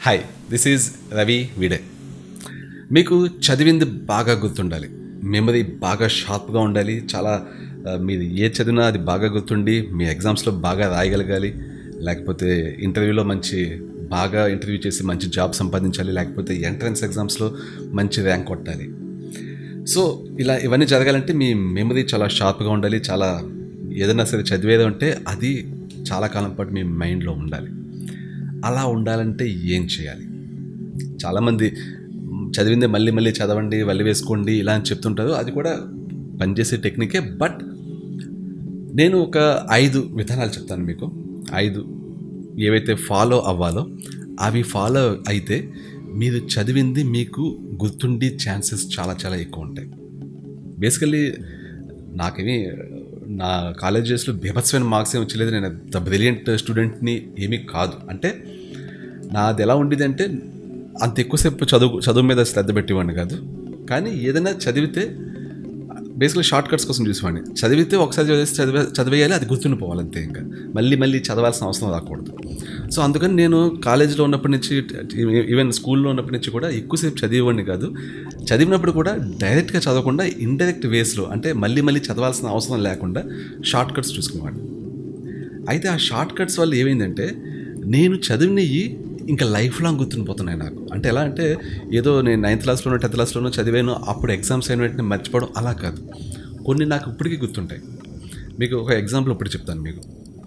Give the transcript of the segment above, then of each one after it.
hi this is Ravi విడే మీకు చదివింది బాగా గుర్తుండాలి మెమరీ బాగా షార్ప్గా ఉండాలి చాలా ఆ, మీరు ఏ చదివినా అది బాగా గుర్తుండి మీ ఎగ్జామ్స్లో బాగా రాయగలగాలి లేకపోతే ఇంటర్వ్యూలో మంచి బాగా ఇంటర్వ్యూ చేసి మంచి జాబ్ సంపాదించాలి లేకపోతే ఎంట్రన్స్ ఎగ్జామ్స్లో మంచి ర్యాంక్ కొట్టాలి సో ఇలా ఇవన్నీ జరగాలంటే మీ మెమరీ చాలా షార్ప్గా ఉండాలి చాలా ఏదైనా సరే చదివేది ఉంటే అది చాలా కాలం పాటు మీ మైండ్లో ఉండాలి అలా ఉండాలంటే ఏం చేయాలి చాలామంది మ్, చదివిందే మళ్ళీ మళ్ళీ చదవండి వల్లి వేసుకోండి ఇలా అని చెప్తుంటారు అది కూడా పనిచేసే టెక్నికే బట్ నేను ఒక ఐదు విధానాలు చెప్తాను మీకు ఐదు ఏవైతే ఫాలో అవ్వాలో అవి ఫాలో అయితే మీరు చదివింది మీకు గుర్తుండి ఛాన్సెస్ చాలా చాలా ఎక్కువ ఉంటాయి బేసికల్లీ నాకేమి నా కాలేజ్ డేస్లో బీభత్సమైన మార్క్స్ ఏమి వచ్చలేదు నేను ద బ్రిలియంట్ స్టూడెంట్ని ఏమీ కాదు అంటే నాది ఎలా ఉండేది అంటే అంత ఎక్కువసేపు చదువు చదువు మీద శ్రద్ధ పెట్టేవాడిని కాదు కానీ ఏదైనా చదివితే బేసిక్లీ షార్ట్ కట్స్ కోసం చూసేవాడిని చదివితే ఒకసారి చదివేసి చదివే చదివేయాలి అది గుర్తుండిపోవాలి అంతే ఇంకా మళ్ళీ మళ్ళీ చదవాల్సిన అవసరం రాకూడదు సో అందుకని నేను కాలేజీలో ఉన్నప్పటి నుంచి ఈవెన్ స్కూల్లో ఉన్నప్పటి నుంచి కూడా ఎక్కువసేపు చదివేవాడిని కాదు చదివినప్పుడు కూడా డైరెక్ట్గా చదవకుండా ఇండైరెక్ట్ వేస్లో అంటే మళ్ళీ మళ్ళీ చదవాల్సిన అవసరం లేకుండా షార్ట్ కట్స్ చూసుకునేవాడిని అయితే ఆ షార్ట్ కట్స్ వల్ల ఏమైందంటే నేను చదివినవి ఇంకా లైఫ్ లాంగ్ గుర్తుండిపోతున్నాయి నాకు అంటే ఎలా అంటే ఏదో నేను నైన్త్ క్లాస్లోనో టెన్త్ క్లాస్లోనో చదివాను అప్పుడు ఎగ్జామ్స్ అయిన వెంటనే మర్చిపోవడం అలా కాదు కొన్ని నాకు ఇప్పటికీ గుర్తుంటాయి మీకు ఒక ఎగ్జాంపుల్ ఇప్పుడు చెప్తాను మీకు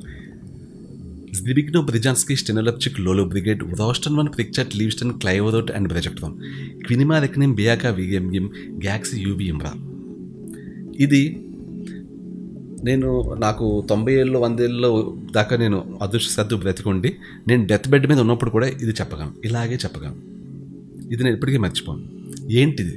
Zbigniew Brzezinski Stenolapczyk Lolo Brigade Rostenman Prichard Livingston Clivodot and Brzezinski Quinima Reknim Beaka Vigem Gaxi UV Imra ఇది నేను నాకు తొంభై ఏళ్ళు వంద ఏళ్ళలో దాకా నేను అదృష్టశ్రద్ధ బ్రతికుండి నేను డెత్ బెడ్ మీద ఉన్నప్పుడు కూడా ఇది చెప్పగలను ఇలాగే చెప్పగలను ఇది నేను ఎప్పటికీ మర్చిపోను ఏంటిది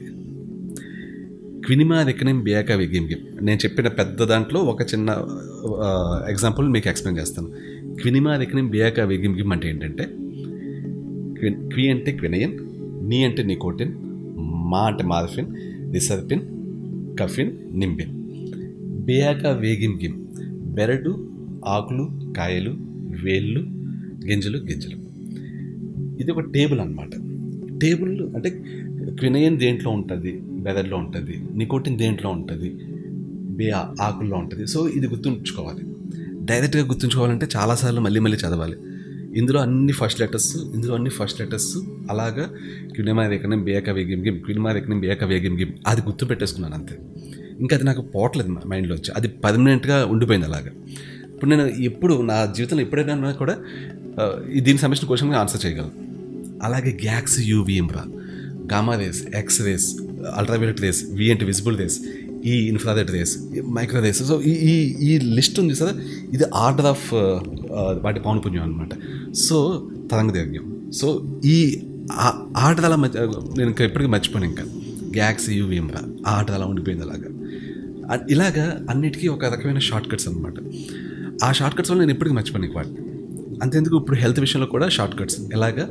క్వినిమా రెకనిం బియాక విగిమ్ గిమ్ నేను చెప్పిన పెద్ద దాంట్లో ఒక చిన్న ఎగ్జాంపుల్ మీకు ఎక్స్ప్లెయిన్ చేస్తాను క్వినిమా రెకనిం బియాక విగిమ్ గిమ్ అంటే ఏంటంటే క్వి క్వి అంటే క్వినయన్ నీ అంటే నికోటిన్ మా అంటే మార్ఫిన్ రిసర్పిన్ కఫిన్ నింబిన్ బియాక వేగిమ్ గిమ్ బెరడు ఆకులు కాయలు వేళ్ళు గింజలు గింజలు ఇది ఒక టేబుల్ అన్నమాట టేబుల్ అంటే క్వినయన్ దేంట్లో ఉంటుంది బెదర్లో ఉంటుంది నికోటిన్ దేంట్లో ఉంటుంది బే ఆకుల్లో ఉంటుంది సో ఇది గుర్తుంచుకోవాలి డైరెక్ట్గా గుర్తుంచుకోవాలంటే చాలాసార్లు మళ్ళీ మళ్ళీ చదవాలి ఇందులో అన్ని ఫస్ట్ లెటర్స్ ఇందులో అన్ని ఫస్ట్ లెటర్స్ అలాగా క్వినిమా రేఖనం బేక వేగిం గిమ్ క్వినిమా రేఖనం బేక వేగిం గిమ్ అది గుర్తు పెట్టేసుకున్నాను అంతే ఇంకా అది నాకు పోవట్లేదు మైండ్లో వచ్చి అది పర్మనెంట్గా ఉండిపోయింది అలాగా ఇప్పుడు నేను ఎప్పుడు నా జీవితంలో ఎప్పుడైనా కూడా ఆ, ఈ దీనికి సంబంధించిన క్వశ్చన్కి ఆన్సర్ చేయగలను అలాగే గ్యాక్స్ యూవీఎం రా gamma rays X rays ultraviolet rays V అంటే విజిబుల్ రేస్ ఈ infrared rays micro rays so ఈ ఈ ఈ లిస్ట్ ఉంది సార్ ఇది ఆర్డర్ ఆఫ్ వాటి పౌనపుణ్యం అనమాట సో తరంగ దైర్ఘ్యం సో ఈ ఆ- ఆర్డర్ అలా మర్చి- నేను ఇంకా ఎప్పటికీ మర్చిపోయాను ఇంకా గ్యాక్స్ యూవీఎం రా ఆ ఆర్డర్ అలా ఉండిపోయింది అలాగా అ- ఇలాగా అన్నిటికీ ఒక రకమైన షార్ట్ కట్స్ అనమాట ఆ షార్ట్ కట్స్ వల్ల నేను ఎప్పటికీ మర్చిపోయాను వాటిని అంతేందుకు ఇప్పుడు హెల్త్ విషయంలో కూడా షార్ట్ కట్స్ ఎలాగా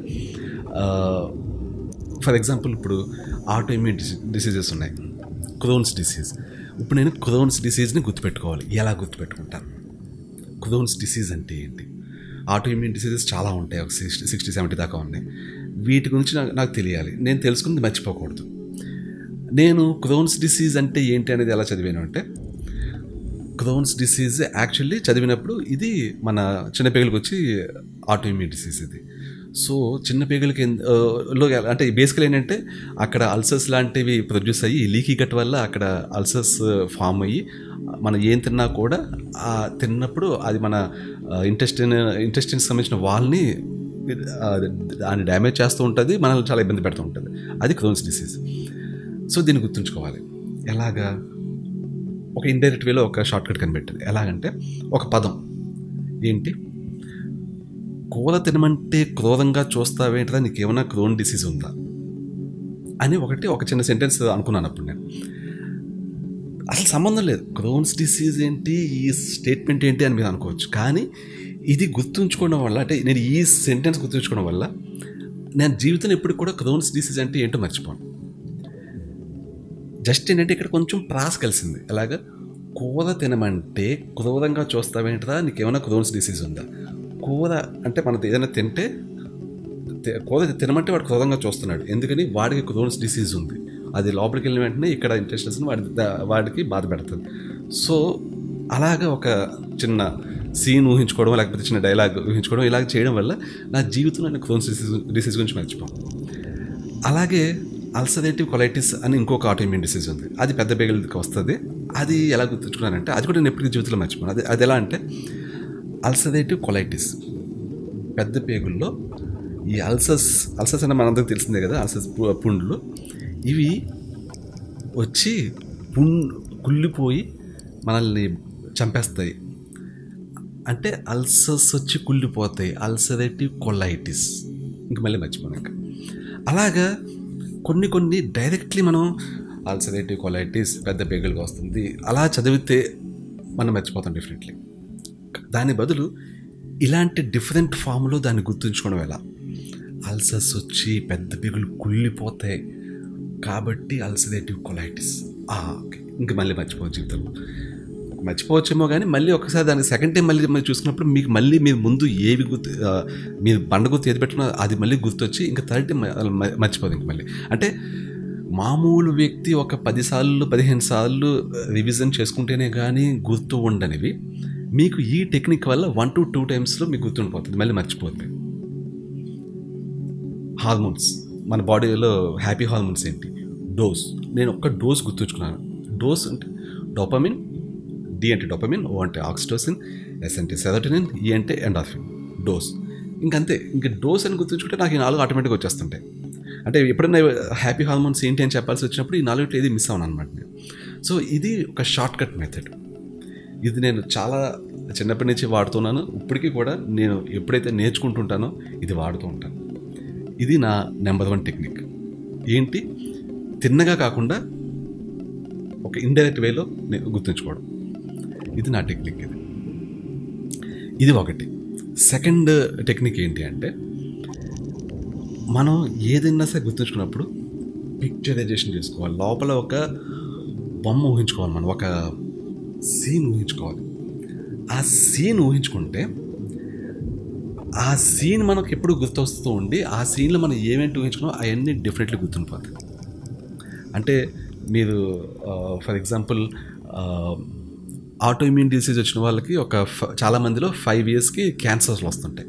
ఫర్ ఎగ్జాంపుల్ ఇప్పుడు ఆటో ఇమ్యూన్ డిసీజెస్ ఉన్నాయి క్రోన్స్ డిసీజ్ ఇప్పుడు నేను క్రోన్స్ డిసీజ్ని గుర్తుపెట్టుకోవాలి ఎలా గుర్తుపెట్టుకుంటాను క్రోన్స్ డిసీజ్ అంటే ఏంటి ఆటో ఇమ్యూన్ డిసీజెస్ చాలా ఉంటాయి ఒక సిక్స్టీ సిక్స్టీ సెవెంటీ దాకా ఉన్నాయి వీటి గురించి నాకు నాకు తెలియాలి నేను తెలుసుకుంది మర్చిపోకూడదు నేను క్రోన్స్ డిసీజ్ అంటే ఏంటి అనేది ఎలా చదివాను అంటే క్రోన్స్ డిసీజ్ యాక్చువల్లీ చదివినప్పుడు ఇది మన చిన్న పేగులకు వచ్చి ఆటో ఇమ్యూన్ డిసీజ్ ఇది సో చిన్న పేగులకి ఎన్- ఆ, లో అంటే బేసికల్ ఏంటంటే అక్కడ అల్సర్స్ లాంటివి ప్రొడ్యూస్ అయ్యి లీకీ గట్ వల్ల అక్కడ అల్సర్స్ ఫామ్ అయ్యి మనం ఏం తిన్నా కూడా ఆ తిన్నప్పుడు అది మన ఇంటెస్టిన్ ఇంటెస్టిన్కి సంబంధించిన వాల్ని ఆ, దాన్ని డ్యామేజ్ చేస్తూ ఉంటుంది మనల్ని చాలా ఇబ్బంది పెడుతూ ఉంటుంది అది క్రోన్స్ డిసీజ్ సో దీన్ని గుర్తుంచుకోవాలి ఎలాగా ఒక ఇండైరెక్ట్ వేలో ఒక షార్ట్ కట్ కనిపెట్టింది ఎలాగంటే ఒక పదం ఏంటి కూర తినమంటే క్రోధంగా చూస్తావేంటరా నీకేమైనా క్రోన్ డిసీజ్ ఉందా అని ఒకటి ఒక చిన్న సెంటెన్స్ అనుకున్నాను అప్పుడు నేను అసలు సంబంధం లేదు క్రోన్స్ డిసీజ్ ఏంటి ఈ స్టేట్మెంట్ ఏంటి అని మీరు అనుకోవచ్చు కానీ ఇది గుర్తుంచుకోవడం వల్ల అంటే నేను ఈ సెంటెన్స్ గుర్తుంచుకోవడం వల్ల నేను జీవితంలో ఎప్పుడు కూడా క్రోన్స్ డిసీజ్ అంటే ఏంటో మర్చిపోను జస్ట్ ఏంటంటే ఇక్కడ కొంచెం ప్రాస్ కలిసింది అలాగా కూర తినమంటే క్రూరంగా చూస్తావేంటరా నీకేమైనా క్రోన్స్ డిసీజ్ ఉందా కూర అంటే మనం ఏదైనా తింటే తి- కోద తినమంటే వాడు క్రోధంగా చూస్తున్నాడు ఎందుకని వాడికి క్రోన్స్ డిసీజ్ ఉంది అది లోపలికి వెళ్ళిన వెంటనే ఇక్కడ ఇంటెస్టెన్స్ వాడి ద- వాడికి బాధ పెడుతుంది సో అలాగా ఒక చిన్న సీన్ ఊహించుకోవడం లేకపోతే చిన్న డైలాగ్ ఊహించుకోవడం ఇలాగ చేయడం వల్ల నా జీవితంలో నేను క్రోన్స్ డిసీజ్ డిసీజ్ గురించి మర్చిపోను అలాగే అల్సరేటివ్ కొలైటిస్ అని ఇంకొక ఆటోఇమ్యూన్ డిసీజ్ ఉంది అది పెద్ద బేగలకి వస్తుంది అది ఎలా గుర్తుంచుకున్నానంటే అది కూడా నేను ఎప్పటికీ జీవితంలో మర్చిపోను అది అది ఎలా అంటే అల్సరేటివ్ కొలైటిస్ పెద్ద పేగుల్లో ఈ అల్సర్స్ అల్సర్స్ అంటే మనందరికి తెలిసిందే కదా అల్సర్స్ పు- పుండ్లు ఇవి వచ్చి పుండ్ కుళ్ళిపోయి మనల్ని చంపేస్తాయి అంటే అల్సర్స్ వచ్చి కుళ్ళిపోతాయి అల్సరేటివ్ కొలైటిస్ ఇంక మళ్ళీ మర్చిపోను ఇంకా అలాగా కొన్ని కొన్ని డైరెక్ట్లీ మనం అల్సరేటివ్ కొలైటిస్ పెద్ద పేగులుగా వస్తుంది అలా చదివితే మనం మర్చిపోతాం డెఫినెట్లీ దాని బదులు ఇలాంటి డిఫరెంట్ ఫామ్లో దాన్ని గుర్తుంచుకోవడం ఎలా అల్సర్స్ వచ్చి పెద్ద పేగులు కుళ్ళిపోతాయి కాబట్టి అల్సరేటివ్ కొలైటిస్ ఓకే ఇంక మళ్ళీ మర్చిపోవచ్చు జీవితంలో మర్చిపోవచ్చేమో కానీ మళ్ళీ ఒకసారి దానికి సెకండ్ టైం మళ్ళీ మీరు చూసుకున్నప్పుడు మీకు మళ్ళీ మీరు ముందు ఏవి గుర్తు ఆ, మీరు బండ గుర్తు ఏది పెట్టినా అది మళ్ళీ గుర్తొచ్చి ఇంకా థర్డ్ టైం మ- మర్చిపోదు ఇంక మళ్ళీ అంటే మామూలు వ్యక్తి ఒక పది సార్లు పదిహేను సార్లు రివిజన్ చేసుకుంటేనే కానీ గుర్తు ఉండనివి మీకు ఈ టెక్నిక్ వల్ల వన్ టు టూ టైమ్స్లో మీకు గుర్తుండిపోతుంది మళ్ళీ మర్చిపోతుంది హార్మోన్స్ మన బాడీలో హ్యాపీ హార్మోన్స్ ఏంటి డోస్ నేను ఒక్క డోస్ గుర్తుంచుకున్నాను డోస్ అంటే డోపమిన్ డి అంటే డోపమిన్ ఓ అంటే ఆక్సిటోసిన్ ఎస్ అంటే సెరోటినిన్ ఈ అంటే ఎండార్ఫిన్ డోస్ ఇంకంతే ఇంక డోస్ అని గుర్తుంచుకుంటే నాకు ఈ నాలుగు ఆటోమేటిక్గా వచ్చేస్తుంటాయి అంటే ఎప్పుడైనా హ్యాపీ హార్మోన్స్ ఏంటి అని చెప్పాల్సి వచ్చినప్పుడు ఈ నాలుగు ఏది మిస్ అవును అనమాట నేను సో ఇది ఒక షార్ట్ కట్ మెథడ్ ఇది నేను చాలా చిన్నప్పటి నుంచి వాడుతున్నాను ఇప్పటికీ కూడా నేను ఎప్పుడైతే నేర్చుకుంటుంటానో ఇది వాడుతూ ఉంటాను ఇది నా నెంబర్ వన్ టెక్నిక్ ఏంటి తిన్నగా కాకుండా ఒక ఇండైరెక్ట్ వేలో నేను గుర్తుంచుకోవడం ఇది నా టెక్నిక్ ఇది ఇది ఒకటి సెకండ్ టెక్నిక్ ఏంటి అంటే మనం ఏదైనా సరే గుర్తుంచుకున్నప్పుడు పిక్చరైజేషన్ చేసుకోవాలి లోపల ఒక బొమ్మ ఊహించుకోవాలి మనం ఒక సీన్ ఊహించుకోవాలి ఆ సీన్ ఊహించుకుంటే ఆ సీన్ మనకు ఎప్పుడు గుర్తొస్తూ ఉండి ఆ సీన్లో మనం ఏమేంటి ఊహించుకున్నామో అవన్నీ డెఫినెట్లీ గుర్తుండిపోతాయి అంటే మీరు for example autoimmune disease వచ్చిన వాళ్ళకి ఒక ఫ- చాలా మందిలో ఫైవ్ ఇయర్స్కి క్యాన్సర్స్ వస్తుంటాయి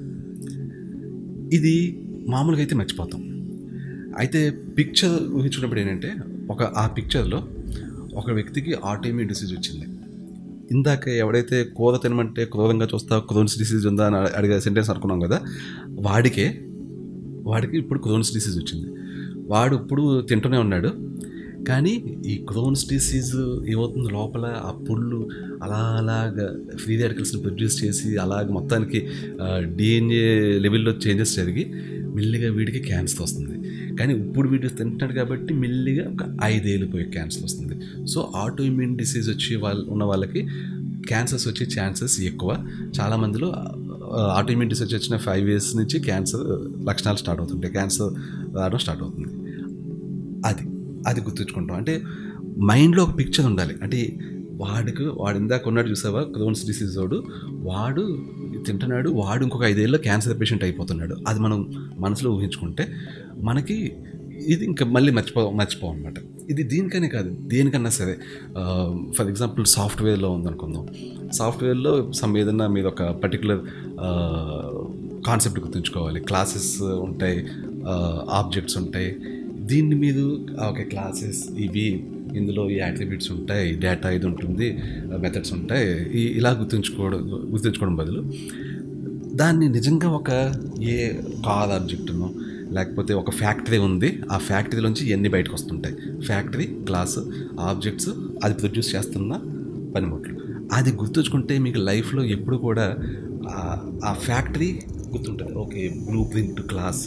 ఇది మామూలుగా అయితే మర్చిపోతాం అయితే పిక్చర్ ఊహించుకున్నప్పుడు ఏంటంటే ఒక ఆ పిక్చర్లో ఒక వ్యక్తికి ఆటోఇమ్యూన్ డిసీజ్ వచ్చింది ఇందాక ఎవడైతే కూర తినమంటే క్రూరంగా చూస్తా క్రోన్స్ డిసీజ్ ఉందా అని అడిగే సెంటెన్స్ అనుకున్నాం కదా వాడికే వాడికి ఇప్పుడు క్రోన్స్ డిసీజ్ వచ్చింది వాడు ఇప్పుడు తింటూనే ఉన్నాడు కానీ ఈ క్రోన్స్ డిసీజ్ ఏమవుతుంది లోపల ఆ పుళ్ళు అలా అలాగా ఫ్రీ రాడికల్స్ని ప్రొడ్యూస్ చేసి అలాగ మొత్తానికి డిఎన్ఏ లెవెల్లో చేంజెస్ జరిగి మెల్లిగా వీడికి క్యాన్సర్ వస్తుంది కానీ ఇప్పుడు వీడు తింటున్నాడు కాబట్టి మెల్లిగా ఒక ఐదేళ్ళు పోయి క్యాన్సర్ వస్తుంది సో ఆటో ఇమ్యూన్ డిసీజ్ వచ్చి వాళ్ళు ఉన్న వాళ్ళకి క్యాన్సర్స్ వచ్చే ఛాన్సెస్ ఎక్కువ చాలామందిలో ఆటో ఇమ్యూన్ డిసీజ్ వచ్చిన ఫైవ్ ఇయర్స్ నుంచి క్యాన్సర్ లక్షణాలు స్టార్ట్ అవుతుంటాయి క్యాన్సర్ రావడం స్టార్ట్ అవుతుంది అది అది గుర్తుంచుకుంటాం అంటే మైండ్లో ఒక పిక్చర్ ఉండాలి అంటే వాడికి వాడు ఇందాక ఉన్నాడు చూసావా క్రోన్స్ డిసీజ్ వాడు వాడు తింటున్నాడు వాడు ఇంకొక ఐదేళ్ళలో క్యాన్సర్ పేషెంట్ అయిపోతున్నాడు అది మనం మనసులో ఊహించుకుంటే మనకి ఇది ఇంకా మళ్ళీ మర్చిపో మర్చిపోం అనమాట ఇది దీనికనే కాదు దేనికన్నా సరే ఫర్ ఎగ్జాంపుల్ సాఫ్ట్వేర్లో ఉందనుకుందాం సాఫ్ట్వేర్లో సమ్ ఏదన్నా మీరు ఒక పర్టికులర్ కాన్సెప్ట్ గుర్తుంచుకోవాలి క్లాసెస్ ఉంటాయి ఆబ్జెక్ట్స్ ఉంటాయి దీన్ని మీరు ఓకే క్లాసెస్ ఇవి ఇందులో ఈ యాట్రిబ్యూట్స్ ఉంటాయి డేటా ఇది ఉంటుంది మెథడ్స్ ఉంటాయి ఈ ఇలా గుర్తుంచుకోవడం గుర్తుంచుకోవడం బదులు దాన్ని నిజంగా ఒక ఏ కార్ ఆబ్జెక్ట్ను లేకపోతే ఒక ఫ్యాక్టరీ ఉంది ఆ ఫ్యాక్టరీలోంచి ఎన్ని బయటకు వస్తుంటాయి ఫ్యాక్టరీ క్లాస్ ఆబ్జెక్ట్స్ అది ప్రొడ్యూస్ చేస్తున్న పనిముట్లు అది గుర్తుంచుకుంటే మీకు లైఫ్లో ఎప్పుడు కూడా ఆ- ఆ ఫ్యాక్టరీ గుర్తుంటుంది ఓకే బ్లూ ప్రింట్ క్లాస్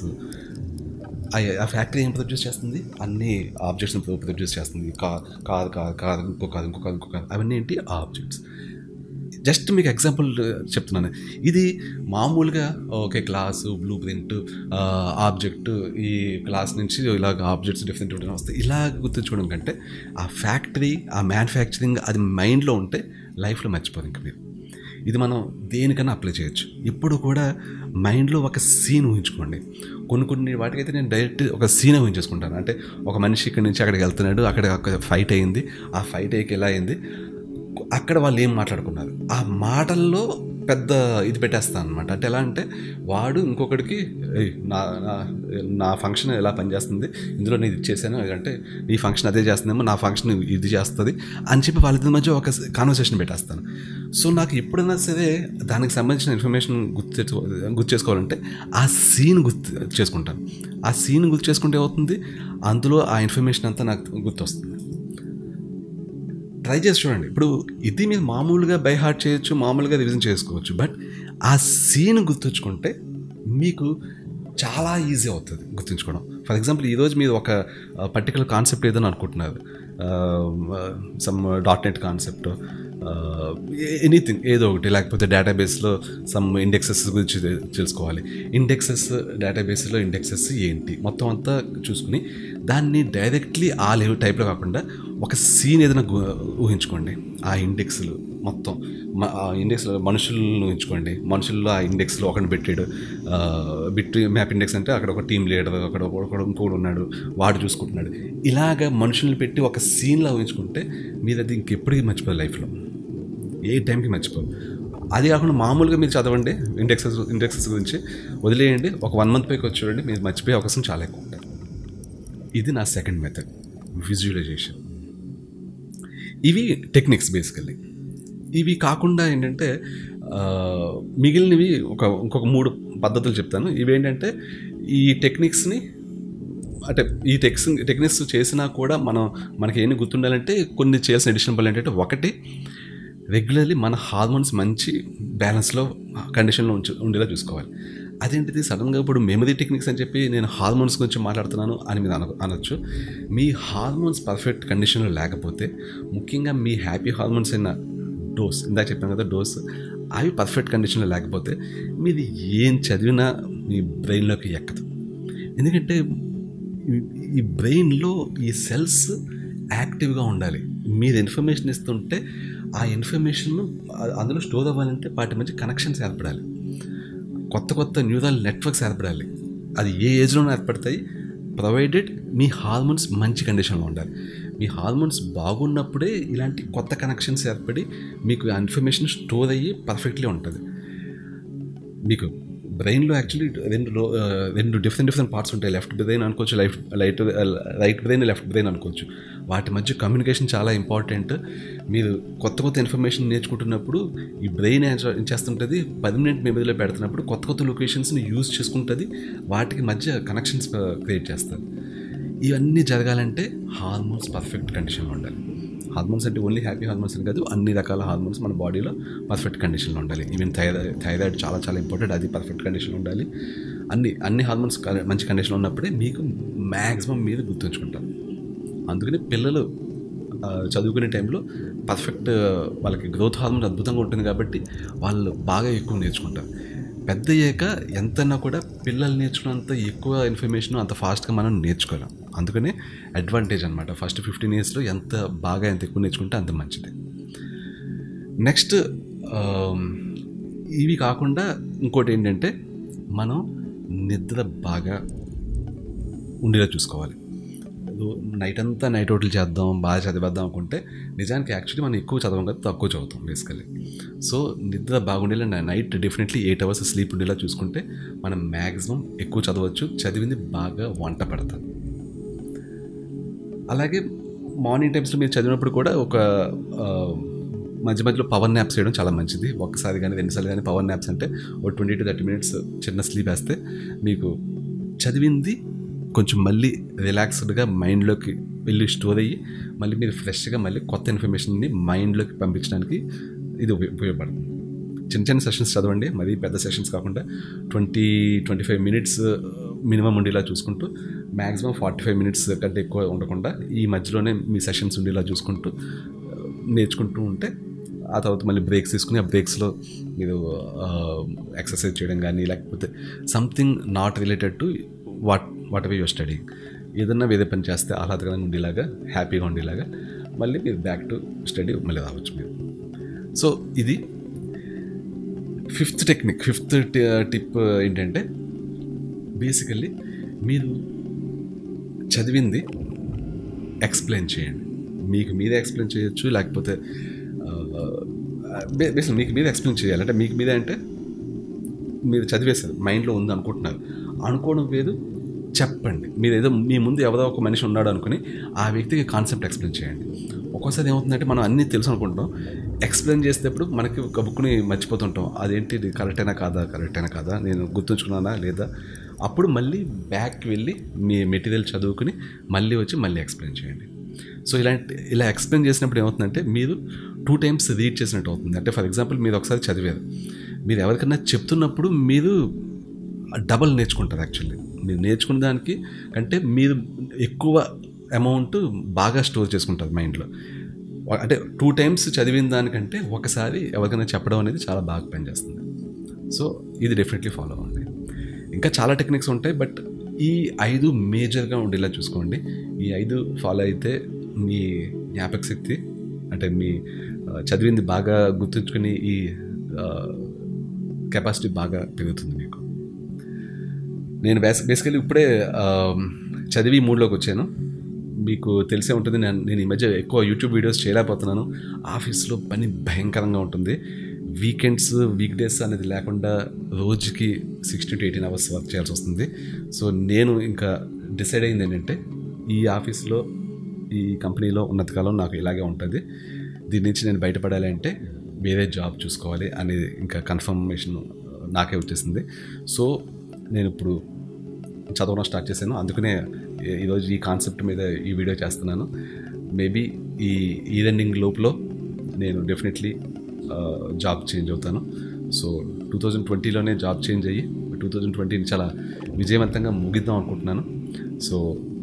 ఆ- ఆ ఫ్యాక్టరీ ఏం ప్రొడ్యూస్ చేస్తుంది అన్ని ఆబ్జెక్ట్స్ని ప్రొడ్యూస్ చేస్తుంది కార్ కార్ కార్ కార్ ఇంకో కార్ ఇంకో కార్ ఇంకో కార్ అవన్నీ ఏంటి ఆబ్జెక్ట్స్ జస్ట్ మీకు ఎగ్జాంపుల్ చెప్తున్నాను ఇది మామూలుగా okay class blueprint object ఈ క్లాస్ నుంచి ఇలాగ ఆబ్జెక్ట్స్ డిఫరెంట్ డిఫరెంట్ వస్తాయి ఇలా గుర్తుంచుకోవడం కంటే ఆ ఫ్యాక్టరీ ఆ మ్యానుఫ్యాక్చరింగ్ అది మైండ్లో ఉంటే లైఫ్లో మర్చిపోదు ఇంకా మీరు ఇది మనం దేనికన్నా అప్లై చేయొచ్చు ఇప్పుడు కూడా మైండ్లో ఒక సీన్ ఊహించుకోండి కొన్ని కొన్ని వాటికైతే నేను డైరెక్ట్ ఒక సీన్ ఊహించేసుకుంటాను అంటే ఒక మనిషి ఇక్కడి నుంచి అక్కడికి వెళ్తున్నాడు అక్కడ ఒక ఫైట్ అయింది ఆ ఫైట్ అయ్యి ఎలా అయింది అక్కడ వాళ్ళు ఏం మాట్లాడుకున్నారు ఆ మాటల్లో పెద్ద ఇది పెట్టేస్తాను అనమాట అంటే ఎలా అంటే వాడు ఇంకొకడికి "ఏయ్, నా నా నా ఫంక్షన్ ఎలా పనిచేస్తుంది ఇందులో నేను ఇది చేశాను అంటే నీ ఫంక్షన్ అదే చేస్తుందేమో నా ఫంక్షన్ ఇది చేస్తుంది అని చెప్పి వాళ్ళిద్దరి మధ్య ఒక కాన్వర్సేషన్ పెట్టేస్తాను సో నాకు ఎప్పుడైనా సరే దానికి సంబంధించిన ఇన్ఫర్మేషన్ గుర్తు తెచ్చుకో గుర్తు చేసుకోవాలంటే ఆ సీన్ గుర్తు చేసుకుంటాను ఆ సీన్ గుర్తు చేసుకుంటే ఏమవుతుంది అందులో ఆ ఇన్ఫర్మేషన్ అంతా నాకు గుర్తొస్తుంది ట్రై చేసి చూడండి ఇప్పుడు ఇది మీరు మామూలుగా బై హార్ట్ చేయొచ్చు మామూలుగా రివిజన్ చేసుకోవచ్చు బట్ ఆ సీన్ గుర్తుంచుకుంటే మీకు చాలా ఈజీ అవుతుంది గుర్తుంచుకోవడం ఫర్ ఎగ్జాంపుల్ ఈరోజు మీరు ఒక పర్టికులర్ కాన్సెప్ట్ ఏదైనా అనుకుంటున్నారు some dot net concept anything ఏదో ఒకటి లేకపోతే డేటాబేస్లో సమ్ ఇండెక్సెస్ గురించి తె- తెలుసుకోవాలి ఇండెక్సెస్ డేటాబేస్లో ఇండెక్సెస్ ఏంటి మొత్తం అంతా చూసుకుని దాన్ని డైరెక్ట్లీ ఆ లెవెల్ టైప్లో కాకుండా ఒక సీన్ ఏదైనా గు- ఊహించుకోండి ఆ ఇండెక్స్లు మొత్తం మ- ఆ ఇండెక్స్లో మనుషులను ఊహించుకోండి మనుషుల్లో ఆ ఇండెక్స్లో ఒకటి పెట్టాడు బిట్ మ్యాప్ ఇండెక్స్ అంటే అక్కడ ఒక టీం లీడర్ అక్కడ ఒకడు ఇంకోడు ఉన్నాడు వాడు చూసుకుంటున్నాడు ఇలాగ మనుషుల్ని పెట్టి ఒక సీన్లా ఊహించుకుంటే మీరు అది ఇంకెప్పటికీ మర్చిపోదు లైఫ్లో ఏ టైంకి మర్చిపోదు అది కాకుండా మామూలుగా మీరు చదవండి ఇండెక్సెస్ ఇండెక్సెస్ గురించి వదిలేయండి ఒక వన్ మంత్ పైకి వచ్చి చూడండి మీరు మర్చిపోయే అవకాశం చాలా ఎక్కువ ఉంటుంది ఇది నా సెకండ్ మెథడ్ విజువలైజేషన్ ఇవి టెక్నిక్స్ బేసికల్లీ ఇవి కాకుండా ఏంటంటే ఆ, మిగిలినవి ఒక ఇంకొక మూడు పద్ధతులు చెప్తాను ఇవి ఏంటంటే ఈ టెక్నిక్స్ని అంటే ఈ టెక్స్ టెక్నిక్స్ చేసినా కూడా మనం మనకి ఏమి గుర్తుండాలంటే కొన్ని చేయాల్సిన అడిషనల్ పనులు ఏంటంటే ఒకటి రెగ్యులర్లీ మన హార్మోన్స్ మంచి బ్యాలెన్స్లో కండిషన్లో ఉంచు ఉండేలా చూసుకోవాలి అదేంటిది సడన్గా ఇప్పుడు మెమరీ టెక్నిక్స్ అని చెప్పి నేను హార్మోన్స్ గురించి మాట్లాడుతున్నాను అని మీరు అన అనొచ్చు మీ హార్మోన్స్ పర్ఫెక్ట్ కండిషన్లో లేకపోతే ముఖ్యంగా మీ హ్యాపీ హార్మోన్స్ అయిన డోస్ ఇందాక చెప్పాను కదా డోస్ అవి పర్ఫెక్ట్ కండిషన్లో లేకపోతే మీది ఏం చదివినా మీ బ్రెయిన్లోకి ఎక్కదు ఎందుకంటే ఈ- ఈ బ్రెయిన్లో ఈ సెల్స్ యాక్టివ్గా ఉండాలి మీరు ఇన్ఫర్మేషన్ ఇస్తుంటే ఆ ఇన్ఫర్మేషన్ అందులో స్టోర్ అవ్వాలంటే వాటి మధ్య కనెక్షన్స్ ఏర్పడాలి కొత్త కొత్త న్యూరల్ నెట్వర్క్స్ ఏర్పడాలి అది ఏ ఏజ్లోనే ఏర్పడతాయి ప్రొవైడెడ్ మీ హార్మోన్స్ మంచి కండిషన్లో ఉండాలి మీ హార్మోన్స్ బాగున్నప్పుడే ఇలాంటి కొత్త కనెక్షన్స్ ఏర్పడి మీకు ఆ ఇన్ఫర్మేషన్ స్టోర్ అయ్యి పర్ఫెక్ట్లీ ఉంటుంది మీకు బ్రెయిన్లో యాక్చువల్లీ రెండు లో- ఆ, రెండు డిఫరెంట్ డిఫరెంట్ పార్ట్స్ ఉంటాయి లెఫ్ట్ బ్రెయిన్ అనుకోవచ్చు life light right brain left brain అనుకోవచ్చు వాటి మధ్య కమ్యూనికేషన్ చాలా ఇంపార్టెంట్ మీరు కొత్త కొత్త ఇన్ఫర్మేషన్ నేర్చుకుంటున్నప్పుడు ఈ బ్రెయిన్ ఏం చే- ఏం చేస్తుంటుంది పర్మనెంట్ మెమరీలో పెడుతున్నప్పుడు కొత్త కొత్త లొకేషన్స్ని యూజ్ చేసుకుంటుంది వాటికి మధ్య కనెక్షన్స్ క్రియేట్ చేస్తుంది ఇవన్నీ జరగాలంటే హార్మోన్స్ పర్ఫెక్ట్ కండిషన్లో ఉండాలి హార్మోన్స్ అంటే ఓన్లీ హ్యాపీ హార్మోన్స్ అని కాదు అన్ని రకాల హార్మోన్స్ మన బాడీలో పర్ఫెక్ట్ కండిషన్లో ఉండాలి ఈవెన్ థైరాయిడ్ థైరాయిడ్ చాలా చాలా ఇంపార్టెంట్ అది పర్ఫెక్ట్ కండిషన్లో ఉండాలి అన్ని అన్ని హార్మోన్స్ క- మంచి కండిషన్లో ఉన్నప్పుడే మీకు మ్యాక్సిమం మీరు గుర్తుంచుకుంటారు అందుకని పిల్లలు ఆ, చదువుకునే టైంలో పర్ఫెక్ట్ వాళ్ళకి గ్రోత్ హార్మోన్ అద్భుతంగా ఉంటుంది కాబట్టి వాళ్ళు బాగా ఎక్కువ నేర్చుకుంటారు పెద్ద అయ్యాక ఎంతన్నా కూడా పిల్లలు నేర్చుకున్నంత ఎక్కువ ఇన్ఫర్మేషన్ అంత ఫాస్ట్గా మనం నేర్చుకోలేం అందుకనే అడ్వాంటేజ్ అనమాట ఫస్ట్ ఫిఫ్టీన్ ఇయర్స్లో ఎంత బాగా ఎంత ఎక్కువ నేర్చుకుంటే అంత మంచిది నెక్స్ట్ ఇవి కాకుండా ఇంకోటి ఏంటంటే మనం నిద్ర బాగా ఉండేలా చూసుకోవాలి ఏదో నైట్ అంతా నైట్ అవుట్లు చేద్దాం బాగా చదివేద్దాం అనుకుంటే నిజానికి యాక్చువల్లీ మనం ఎక్కువ చదవం కదా తక్కువ చదువుతాం బేసికలీ సో నిద్ర బాగుండేలా night definitely eight hours sleep ఉండేలా చూసుకుంటే మనం మ్యాక్సిమం ఎక్కువ చదవచ్చు చదివింది బాగా వంట పడతాం అలాగే మార్నింగ్ టైమ్స్లో మీరు చదివినప్పుడు కూడా ఒక ఆ, మధ్య మధ్యలో పవర్ న్యాప్స్ చేయడం చాలా మంచిది ఒక్కసారి కానీ రెండుసార్లు కానీ పవర్ న్యాప్స్ అంటే ఒక ట్వంటీ టు థర్టీ మినిట్స్ చిన్న స్లీప్ వేస్తే మీకు చదివింది కొంచెం మళ్ళీ రిలాక్స్డ్గా మైండ్లోకి వెళ్ళి స్టోర్ అయ్యి మళ్ళీ మీరు ఫ్రెష్గా మళ్ళీ కొత్త ఇన్ఫర్మేషన్ని మైండ్లోకి పంపించడానికి ఇది ఉపయోగ ఉపయోగపడుతుంది చిన్న చిన్న సెషన్స్ చదవండి మరీ పెద్ద సెషన్స్ కాకుండా twenty twenty five minutes minimum ఉండేలా చూసుకుంటూ మ్యాక్సిమం ఫార్టీ ఫైవ్ మినిట్స్ కంటే ఎక్కువ ఉండకుండా ఈ మధ్యలోనే మీ సెషన్స్ ఉండేలా చూసుకుంటూ ఆ, నేర్చుకుంటూ ఉంటే ఆ తర్వాత మళ్ళీ బ్రేక్స్ తీసుకుని ఆ బ్రేక్స్లో మీరు ఎక్సర్సైజ్ చేయడం కానీ లేకపోతే something not related to what whatever your study ఏదన్నా వేరే పని చేస్తే ఆహ్లాదకరంగా ఉండేలాగా హ్యాపీగా ఉండేలాగా మళ్ళీ మీరు బ్యాక్ టు స్టడీ మళ్ళీ రావచ్చు మీరు సో ఇది ఫిఫ్త్ టెక్నిక్ ఫిఫ్త్ టిప్ ఏంటంటే బేసికల్లీ మీరు చదివింది ఎక్స్ప్లెయిన్ చేయండి మీకు మీరే ఎక్స్ప్లెయిన్ చేయొచ్చు లేకపోతే బేసిక్ మీకు మీరే ఎక్స్ప్లెయిన్ చేయాలి అంటే మీకు మీదే అంటే మీరు చదివేశారు మైండ్లో ఉంది అనుకుంటున్నారు అనుకోవడం వేరు చెప్పండి మీరు ఏదో మీ ముందు ఎవరో ఒక మనిషి ఉన్నాడు అనుకుని ఆ వ్యక్తికి కాన్సెప్ట్ ఎక్స్ప్లెయిన్ చేయండి ఒక్కోసారి ఏమవుతుందంటే మనం అన్నీ తెలుసు అనుకుంటాం ఎక్స్ప్లెయిన్ చేసేటప్పుడు మనకి ఒక బుక్ని మర్చిపోతుంటాం అదేంటి ఇది కరెక్టేనా కాదా కరెక్టేనా కాదా నేను గుర్తుంచుకున్నానా లేదా అప్పుడు మళ్ళీ బ్యాక్కి వెళ్ళి మీ మెటీరియల్ చదువుకుని మళ్ళీ వచ్చి మళ్ళీ ఎక్స్ప్లెయిన్ చేయండి సో ఇలాంటి ఇలా ఎక్స్ప్లెయిన్ చేసినప్పుడు ఏమవుతుందంటే మీరు టూ టైమ్స్ రీడ్ చేసినట్టు అవుతుంది అంటే ఫర్ ఎగ్జాంపుల్ మీరు ఒకసారి చదివారు మీరు ఎవరికైనా చెప్తున్నప్పుడు మీరు డబల్ నేర్చుకుంటారు యాక్చువల్లీ మీరు నేర్చుకున్న దానికి కంటే మీరు ఎక్కువ అమౌంట్ బాగా స్టోర్ చేసుకుంటారు మైండ్లో అంటే టూ టైమ్స్ చదివిన దానికంటే ఒకసారి ఎవరికైనా చెప్పడం అనేది చాలా బాగా పనిచేస్తుంది సో ఇది డెఫినెట్లీ ఫాలో అవ్వండి ఇంకా చాలా టెక్నిక్స్ ఉంటాయి బట్ ఈ ఐదు మేజర్గా ఉండేలా చూసుకోండి ఈ ఐదు ఫాలో అయితే మీ జ్ఞాపక శక్తి అంటే మీ ఆ, చదివింది బాగా గుర్తుంచుకుని ఈ కెపాసిటీ బాగా పెరుగుతుంది మీకు నేను బేస్ బేసికలీ ఇప్పుడే ఆ, చదివి మూడ్లోకి వచ్చాను మీకు తెలిసే ఉంటుంది నేను నేను ఈ మధ్య ఎక్కువ యూట్యూబ్ వీడియోస్ చేయలేకపోతున్నాను ఆఫీస్లో పని భయంకరంగా ఉంటుంది వీకెండ్స్ వీక్ డేస్ అనేది లేకుండా రోజుకి sixteen to eighteen hours work చేయాల్సి వస్తుంది సో నేను ఇంకా డిసైడ్ అయింది ఏంటంటే ఈ ఆఫీస్లో ఈ కంపెనీలో ఉన్నంతకాలం నాకు ఇలాగే ఉంటుంది దీని నుంచి నేను బయటపడాలి అంటే వేరే జాబ్ చూసుకోవాలి అనేది ఇంకా కన్ఫర్మేషన్ నాకే వచ్చేసింది సో నేను ఇప్పుడు చదవడం స్టార్ట్ చేశాను అందుకనే ఈ- ఈరోజు ఈ కాన్సెప్ట్ మీద ఈ వీడియో చేస్తున్నాను మేబీ ఈ ఈ రన్నింగ్ లోపులో నేను డెఫినెట్లీ జాబ్ చేంజ్ అవుతాను సో టూ థౌజండ్ ట్వంటీలోనే జాబ్ చేంజ్ అయ్యి టూ థౌజండ్ ట్వంటీని చాలా విజయవంతంగా ముగిద్దాం అనుకుంటున్నాను so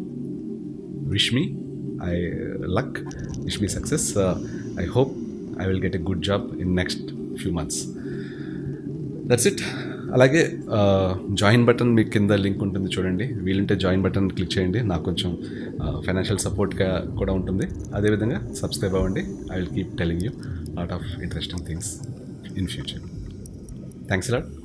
wish me I luck wish me success I hope I will get a good job in next few months that's it అలాగే join button మీకు కింద లింక్ ఉంటుంది చూడండి వీలుంటే జాయిన్ బటన్ క్లిక్ చేయండి నాకు కొంచెం ఫైనాన్షియల్ సపోర్ట్గా కూడా ఉంటుంది అదేవిధంగా సబ్స్క్రైబ్ అవ్వండి I will keep telling you lot of interesting things in future thanks lot